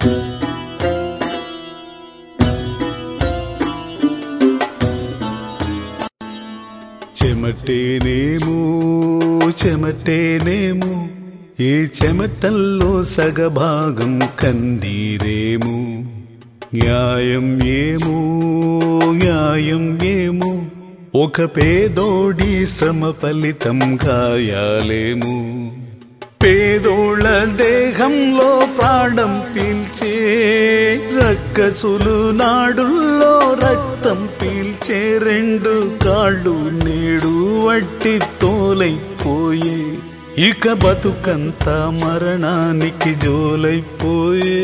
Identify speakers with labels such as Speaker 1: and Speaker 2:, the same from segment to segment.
Speaker 1: చెమటేనేమో చెమటేనేమో ఈ చెమటల్లో సగభాగం కందీరేమో న్యాయం ఏమో న్యాయం ఏమో ఒక పేదోడి శ్రమ ఫలితం గాయాలేమో పేదోళ్ళ దేహంలో ప్రాణం పీల్చే రక్కసులు నాడుల్లో రక్తం పీల్చే రెండు కాళ్ళు నేడు వట్టి తోలైపోయే ఇక బతుకంత మరణానికి జోలైపోయే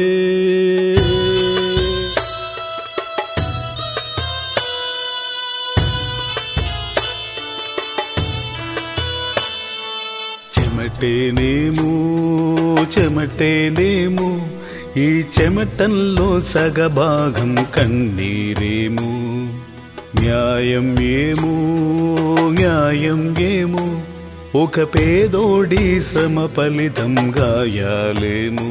Speaker 1: చెమటేనేమో చెమటేనేమో ఈ చెమటంలో సగభాగం కన్నీరేమో న్యాయం ఏమో న్యాయం ఏమో ఒక పేదోడి శ్రమ ఫలితం గాయాలేమో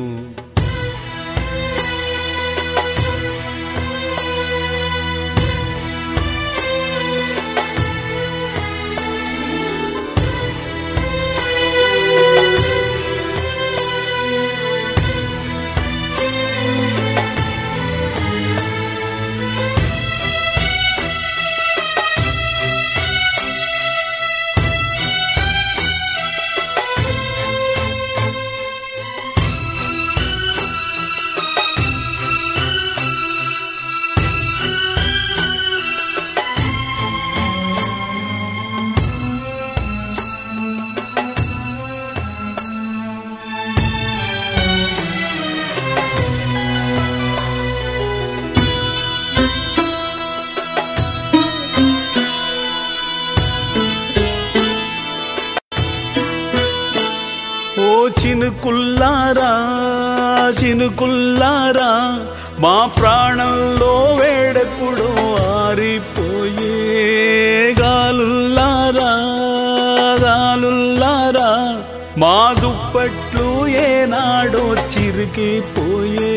Speaker 1: ఓ చినుకుల్లారా చినుకుల్లారా మా ప్రాణంలో వేడెప్పుడో ఆరిపోయే గాలుల్లారా గాలుల్లారా మా దుప్పట్లు ఏనాడో చిరికిపోయే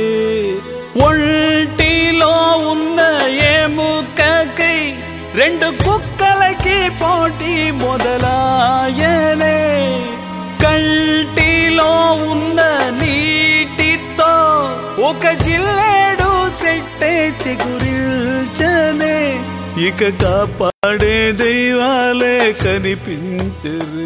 Speaker 1: ఒంటిలో ఉన్న ఎముకకై రెండు కుక్కలకి పోటీ మొదలాయనే కంటిలో ఉన్న నీటితో ఒక జిల్లేడు చెట్టే చిగురిల్చనే ఇక కాపాడే దైవాలే కనిపించరు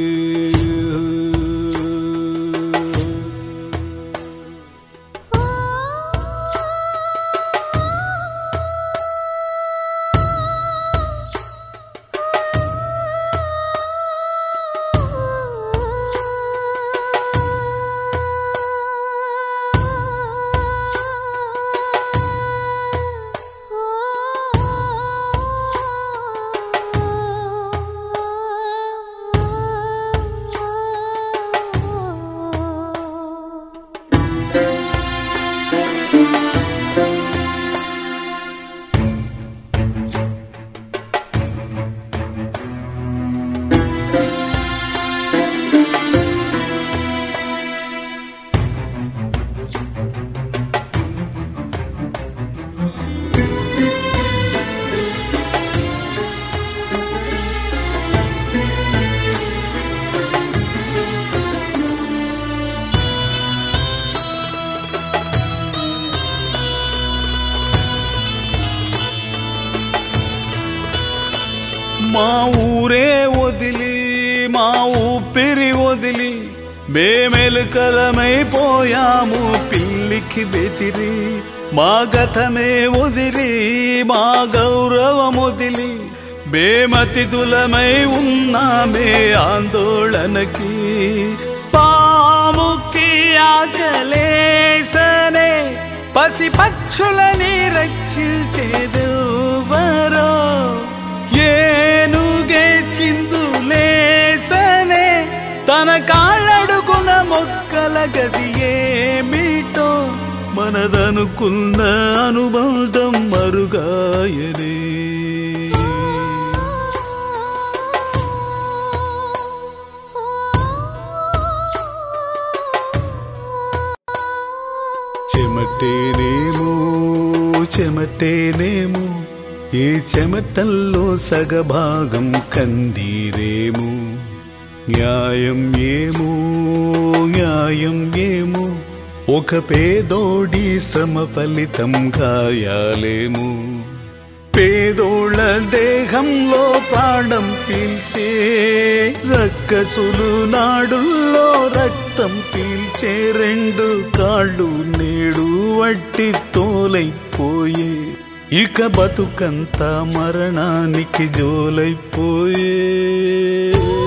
Speaker 1: మా ఊరే వదిలి మా ఊపిరి వదిలి మేమెలుకలమైపోయాము పిల్లికి బెతిరి మా గతమే వదిలి మా గౌరవం వదిలి మేమతిథులమై ఉన్నామే ఆందోళనకి పాముకి ఆకలేసనే పసి పక్షులని రక్షించేదెవరో ఏనుగే చిందులేసనే తన కాళ్ళడుగున మొక్కల గది ఏమిటో మనదనుకున్న అనుబంధం మరుగాయనే చెమటేనేమో ఏ చెమటల్లో సగభాగం కందీరేమో న్యాయం ఏమో న్యాయం ఏమో ఒక పేదోడి శ్రమ ఫలితం గాయాలేమో పేదోళ్ళ దేహంలో ప్రాణం పీల్చే రక్కసులు నాడుల్లో రక్తం పీల్చే రెండు కాళ్ళు నేడు వట్టి తోలైపోయే ఇక బతుకంతా మరణానికి జోలైపోయే